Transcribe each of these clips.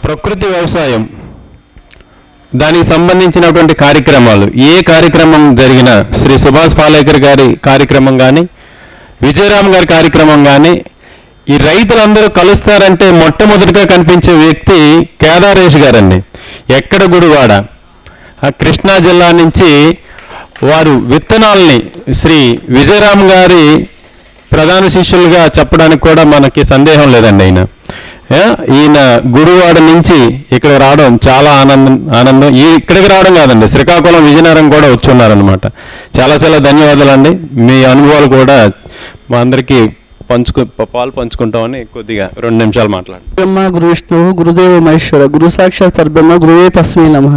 ప్రకృతి వ్యవసాయం దానికి సంబంధించినటువంటి కార్యక్రమాలు ఏ కార్యక్రమం జరిగినా శ్రీ సుభాష్ పాలేకర్ గారి కార్యక్రమం కానీ విజయరామ్ గారి కార్యక్రమం కానీ ఈ రైతులందరూ కలుస్తారంటే మొట్టమొదటిగా కనిపించే వ్యక్తి కేదారేష్ గారండి ఎక్కడ గుడివాడ ఆ కృష్ణా జిల్లా నుంచి వారు విత్తనాల్ని శ్రీ విజయరామ్ గారి ప్రధాన శిష్యులుగా చెప్పడానికి కూడా మనకి సందేహం లేదండి ఆయన ఏ, ఈయన గుడివాడ నుంచి ఇక్కడ రావడం చాలా ఆనందం ఆనందం ఈ ఇక్కడికి రావడం కాదండి శ్రీకాకుళం విజయనగరం కూడా వచ్చి ఉన్నారనమాట చాలా చాలా ధన్యవాదాలండి మీ అనుభవాలు కూడా మా అందరికీ పంచుకు పాలు పంచుకుంటామని కొద్దిగా రెండు నిమిషాలు మాట్లాడండి బ్రహ్మ గురు విష్ణు గురుదేవ మహేశ్వర గురు సాక్షాత్ పరబ్రహ్మ గురువే తస్మై నమ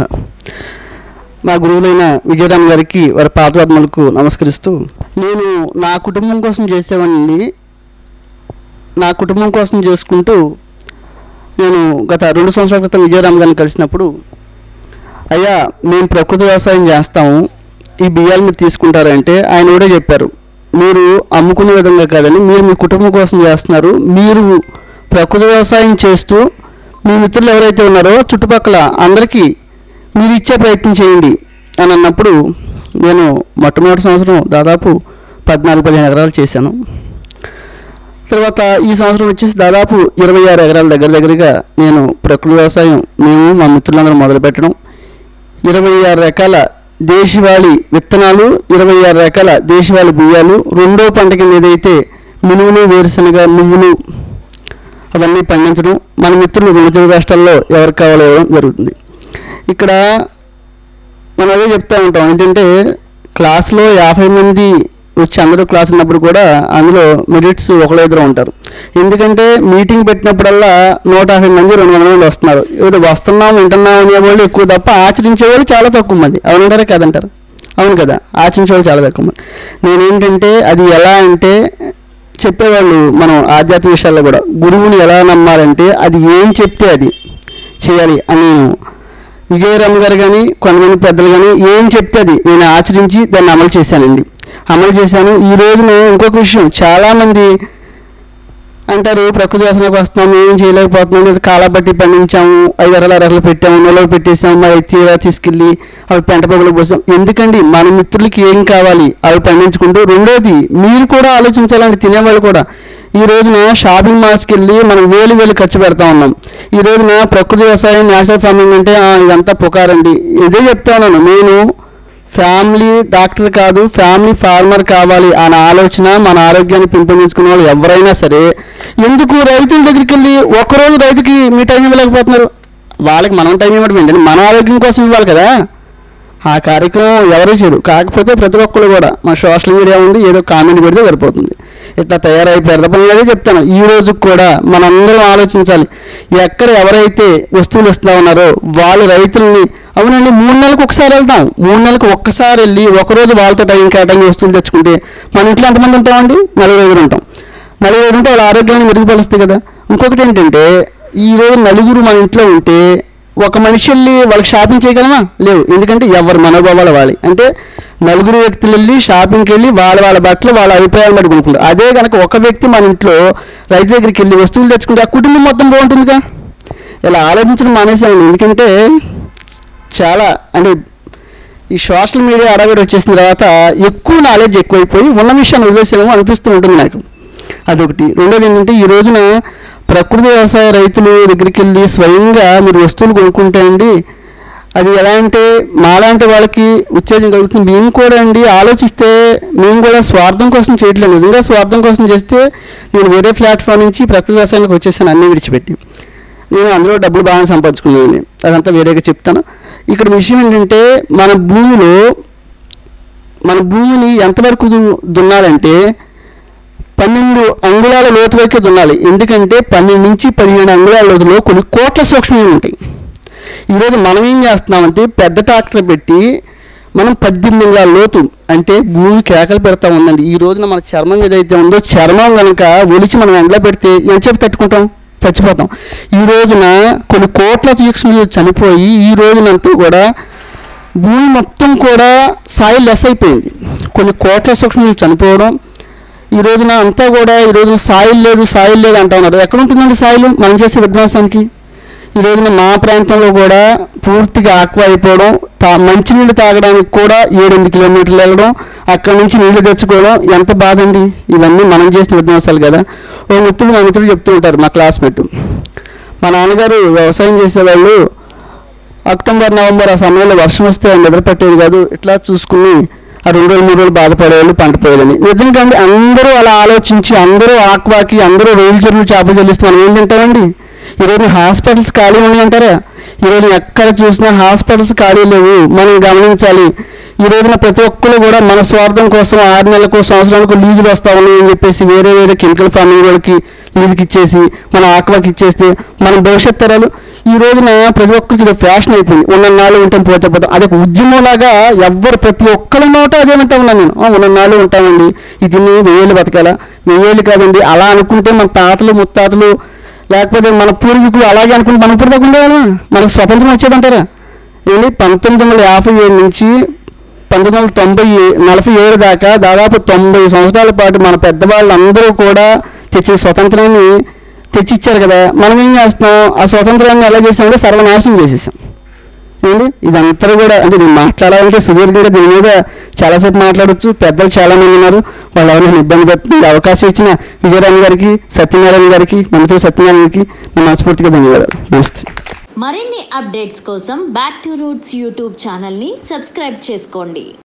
మా గురువులైన విజయరామ్ గారికి వారి పాదపద్మలకు నమస్కరిస్తూ నేను నా కుటుంబం కోసం చేసేవాడిని నా కుటుంబం కోసం చేసుకుంటూ నేను గత రెండు సంవత్సరాల క్రితం విజయరామ్ గారిని కలిసినప్పుడు అయ్యా మేము ప్రకృతి వ్యవసాయం చేస్తాము ఈ బియ్యాలు మీరు తీసుకుంటారంటే ఆయన కూడా చెప్పారు మీరు అమ్ముకునే విధంగా కాదని మీరు మీ కుటుంబం కోసం చేస్తున్నారు మీరు ప్రకృతి వ్యవసాయం చేస్తూ మీ మిత్రులు ఎవరైతే ఉన్నారో చుట్టుపక్కల అందరికీ మీరు ఇచ్చే ప్రయత్నం చేయండి అని అన్నప్పుడు నేను మొట్టమొదటి సంవత్సరం దాదాపు పద్నాలుగు పదిహేను ఎకరాలు చేశాను తర్వాత ఈ సంవత్సరం వచ్చేసి దాదాపు ఇరవై ఆరు ఎకరాల దగ్గర దగ్గరగా నేను ప్రకృతి వ్యవసాయం మేము మా మిత్రులందరూ మొదలుపెట్టడం ఇరవై ఆరు రకాల దేశవాళీ విత్తనాలు ఇరవై ఆరు రకాల దేశవాళీ బియ్యాలు రెండో పంట కింద ఏదైతే మినువులు వేరుశనగ నువ్వులు అవన్నీ పండించడం మన మిత్రులు రెండు తెలుగు రాష్ట్రాల్లో ఎవరికి కావాలో ఇవ్వడం జరుగుతుంది ఇక్కడ మనం అదే చెప్తా ఉంటాం ఏంటంటే క్లాస్లో యాభై మంది వచ్చి అందరూ క్లాస్ ఉన్నప్పుడు కూడా అందులో మెరిట్స్ ఒకళ్ళు ఇద్దరు ఉంటారు ఎందుకంటే మీటింగ్ పెట్టినప్పుడల్లా నూట యాభై మంది రెండు వందల మంది వస్తున్నారు ఏదో వస్తున్నాం వింటున్నాం అనేవాళ్ళు ఎక్కువ తప్ప ఆచరించే వాళ్ళు చాలా తక్కువ మంది అవునంటారా కాదంటారు అవును కదా ఆచరించే వాళ్ళు చాలా తక్కువ మంది నేనేంటంటే అది ఎలా అంటే చెప్పేవాళ్ళు మనం ఆధ్యాత్మిక విషయాల్లో కూడా గురువుని ఎలా నమ్మాలంటే అది ఏం చెప్తే అది చేయాలి అని నేను విజయరామ్ గారు కానీ కొంతమంది పెద్దలు కానీ ఏం చెప్తే అది నేను ఆచరించి దాన్ని అమలు చేశానండి అమలు చేశాను ఈ రోజున ఇంకొక విషయం చాలామంది అంటారు ప్రకృతి వ్యవసాయానికి వస్తున్నాము ఏం చేయలేకపోతున్నాము లేదా కాలబట్టి పండించాము ఐదు అరల అరలు పెట్టాము నిలవ పెట్టేసాము మరి తీరా తీసుకెళ్ళి అవి పెంట పొగలు పోసాం ఎందుకండి మన మిత్రులకి ఏం కావాలి అవి పండించుకుంటూ రెండోది మీరు కూడా ఆలోచించాలండి తినేవాళ్ళు కూడా ఈ రోజున షాపింగ్ మాల్స్కి వెళ్ళి మనం వేలు వేలు ఖర్చు పెడతా ఉన్నాం ఈ రోజున ప్రకృతి వ్యవసాయం నేచురల్ ఫార్మింగ్ అంటే "ఆ, ఇదంతా పుకారండి ఇదే చెప్తా ఉన్నాను నేను ఫ్యామిలీ డాక్టర్ కాదు ఫ్యామిలీ ఫార్మర్ కావాలి అనే ఆలోచన మన ఆరోగ్యాన్ని పెంపొందించుకునే వాళ్ళు ఎవరైనా సరే ఎందుకు రైతుల దగ్గరికి వెళ్ళి ఒక్కరోజు రైతుకి మీ టైం ఇవ్వలేకపోతున్నారు వాళ్ళకి మనం టైం ఇవ్వడం ఏంటంటే మన ఆరోగ్యం కోసం ఇవ్వాలి కదా ఆ కార్యక్రమం ఎవరు చేయరు కాకపోతే ప్రతి ఒక్కరు కూడా మా సోషల్ మీడియా ఉంది ఏదో కామెంట్ పెడితే సరిపోతుంది ఇట్లా తయారైపోయారు తప్ప నేను అదే చెప్తాను ఈ రోజు కూడా మనందరం ఆలోచించాలి ఎక్కడ ఎవరైతే వస్తువులు ఇస్తా ఉన్నారో వాళ్ళు రైతుల్ని అవునండి మూడు నెలలకు ఒకసారి వెళ్తాం మూడు నెలలకు ఒక్కసారి వెళ్ళి ఒకరోజు వాళ్ళతో టైం కేటాయించి వస్తువులు తెచ్చుకుంటే మన ఇంట్లో ఎంతమంది ఉంటామండి నలుగురు ఐదుగురు ఉంటాం నలుగురు ఉంటే వాళ్ళ ఆరోగ్యాన్ని మెరుగుపరుస్తుంది కదా ఇంకొకటి ఏంటంటే ఈ రోజు నలుగురు మన ఇంట్లో ఉంటే ఒక మనిషి వెళ్ళి వాళ్ళకి షాపింగ్ చేయగలమా లేవు ఎందుకంటే ఎవరి మనోభావాలు వాలి అంటే నలుగురు వ్యక్తులు వెళ్ళి షాపింగ్కి వెళ్ళి వాళ్ళ వాళ్ళ బట్టలు వాళ్ళ అభిప్రాయాలు బట్టి కొనుక్కుంటారు అదే కనుక ఒక వ్యక్తి మన ఇంట్లో రైతు దగ్గరికి వెళ్ళి వస్తువులు తెచ్చుకుంటే ఆ కుటుంబం మొత్తం బాగుంటుందిగా ఇలా ఆలోచించడం మానేసామండి ఎందుకంటే చాలా అంటే ఈ సోషల్ మీడియా అడగడి వచ్చేసిన తర్వాత ఎక్కువ నాలెడ్జ్ ఎక్కువైపోయి ఉన్న విషయాన్ని వదిలేసేమో అనిపిస్తూ ఉంటుంది నాకు అదొకటి రెండోది ఏంటంటే ఈ రోజున ప్రకృతి వ్యవసాయ రైతులు దగ్గరికి వెళ్ళి స్వయంగా మీరు వస్తువులు కొనుక్కుంటే అండి అది ఎలా అంటే మాలాంటి వాళ్ళకి ఉత్తేజం కలుగుతుంది మేము కూడా అండి ఆలోచిస్తే మేము కూడా స్వార్థం కోసం చేయట్లేదు నిజంగా స్వార్థం కోసం చేస్తే నేను వేరే ప్లాట్ఫామ్ నుంచి ప్రకృతి వ్యవసాయానికి వచ్చేసాను అన్నీ విడిచిపెట్టి నేను అందులో డబ్బులు బాగా సంపాదించుకున్నాను అదంతా వేరేగా చెప్తాను ఇక్కడ విషయం ఏంటంటే మన భూమిలో మన భూమిని ఎంతవరకు దు- దున్నాలంటే పన్నెండు అంగుళాల లోతు వరకే దున్నాలి ఎందుకంటే పన్నెండు నుంచి పదిహేను అంగుళాల లోతులో కొన్ని కోట్ల సూక్ష్మజీవులు ఉంటాయి ఈరోజు మనం ఏం చేస్తున్నామంటే పెద్ద ట్రాక్టర్ పెట్టి మనం పద్దెనిమిది అంగుళాల లోతు అంటే భూమి కేకలు పెడతా ఉందండి ఈ రోజున మన చర్మం ఏదైతే ఉందో చర్మం కనుక ఒలిచి మనం ఎండలో పెడితే ఎంతసేపు తట్టుకుంటాం చచ్చిపోతాం ఈ రోజున కొన్ని కోట్ల సూక్ష్మజీవులు చనిపోయి ఈ రోజునంతా కూడా భూమి మొత్తం కూడా సాయిల్ లెస్ అయిపోయింది కొన్ని కోట్ల సూక్ష్మజీవులు చనిపోవడం ఈ రోజున అంతా కూడా ఈ రోజున సాయిల్ లేదు సాయిల్ లేదు అంటా ఉన్నారు ఎక్కడ ఉంటుందండి సాయిల్ మనం చేసే విధ్వంసానికి ఈ రోజున మా ప్రాంతంలో కూడా పూర్తిగా ఆక్వా అయిపోవడం తా మంచినీళ్ళు తాగడానికి కూడా ఏడెనిమిది కిలోమీటర్లు వెళ్ళడం అక్కడ నుంచి నీళ్లు తెచ్చుకోవడం ఎంత బాధ అండి ఇవన్నీ మనం చేసిన విధ్వంసాలు కదా ఓ మిత్రుడు మా మిత్రుడు చెప్తూ ఉంటారు మా క్లాస్మేట్ మా నాన్నగారు వ్యవసాయం చేసేవాళ్ళు అక్టోబర్ నవంబర్ ఆ సమయంలో వర్షం వస్తే ఆయన నిద్ర పట్టేది కాదు ఇట్లా చూసుకుని ఆ రెండు రోజులు మూడు రోజులు బాధపడేవాళ్ళు పంట పోయేదని నిజంగా అండి అందరూ అలా ఆలోచించి అందరూ ఆక్వాకి అందరూ రొయ్యల చెరువులు చేపలు చెల్లిస్తే మనం ఏం తింటామండి ఈరోజు హాస్పిటల్స్ ఖాళీ ఉన్నాయి అంటారా ఈరోజు ఎక్కడ చూసినా హాస్పిటల్స్ ఖాళీ లేవు మనం గమనించాలి ఈ రోజున ప్రతి ఒక్కరు కూడా మన స్వార్థం కోసం ఆరు నెలలకు సంవత్సరాలకు లీజులు వస్తా ఉన్నాయి అని చెప్పేసి వేరే వేరే కెమికల్ ఫార్మింగ్ వాళ్ళకి లీజుకి ఇచ్చేసి మన ఆక్వాకి ఇచ్చేస్తే మన భవిష్యత్ తరాలు ఈ రోజున ప్రతి ఒక్కరికి ఇది ఫ్యాషన్ అయిపోయింది ఉన్న నాళ్ళు ఉంటాం పోతే పోతాం అదొక ఉద్యమంలాగా ఎవ్వరు ప్రతి ఒక్కరి నోట అదే వింటా ఉన్నాను నేను "ఆ, ఉన్న నాళ్ళు ఉంటామండి ఇది వెయ్యేళ్ళు బతకాలా వెయ్యేళ్ళు కాదండి అలా అనుకుంటే మన తాతలు ముత్తాతలు లేకపోతే మన పూర్వీకులు అలాగే అనుకుంటే మనం ఇప్పుడు దాకా ఉండేవాళ్ళం మనకు స్వతంత్రం వచ్చేదంటారా ఏంటి పంతొమ్మిది వందల యాభై ఏడు నుంచి పంతొమ్మిది వందల తొంభై నలభై ఏడు దాకా దాదాపు తొంభై సంవత్సరాల పాటు మన పెద్దవాళ్ళు అందరూ కూడా తెచ్చిన స్వతంత్రాన్ని తెచ్చిచ్చారు కదా మనం ఏం చేస్తున్నాం ఆ స్వతంత్రాన్ని ఎలా చేసామంటే సర్వనాశనం చేసేసాం ఏంటి ఇదంతా కూడా అంటే నేను మాట్లాడాలంటే సుదీర్ఘంగా దీని మీద చాలాసేపు మాట్లాడొచ్చు పెద్దలు చాలా మంది ఉన్నారు వాళ్ళు ఎవరైనా ఇబ్బంది పెట్టి ఈ అవకాశం ఇచ్చిన విజయరామ్ గారికి సత్యనారాయణ గారికి మంత్రి సత్యనారాయణ గారికి నా మనస్ఫూర్తిగా ధన్యవాదాలు నమస్తే మరిన్ని అప్డేట్స్ కోసం బ్యాక్ టు రూట్స్ యూట్యూబ్ ఛానల్ని సబ్స్క్రైబ్ చేసుకోండి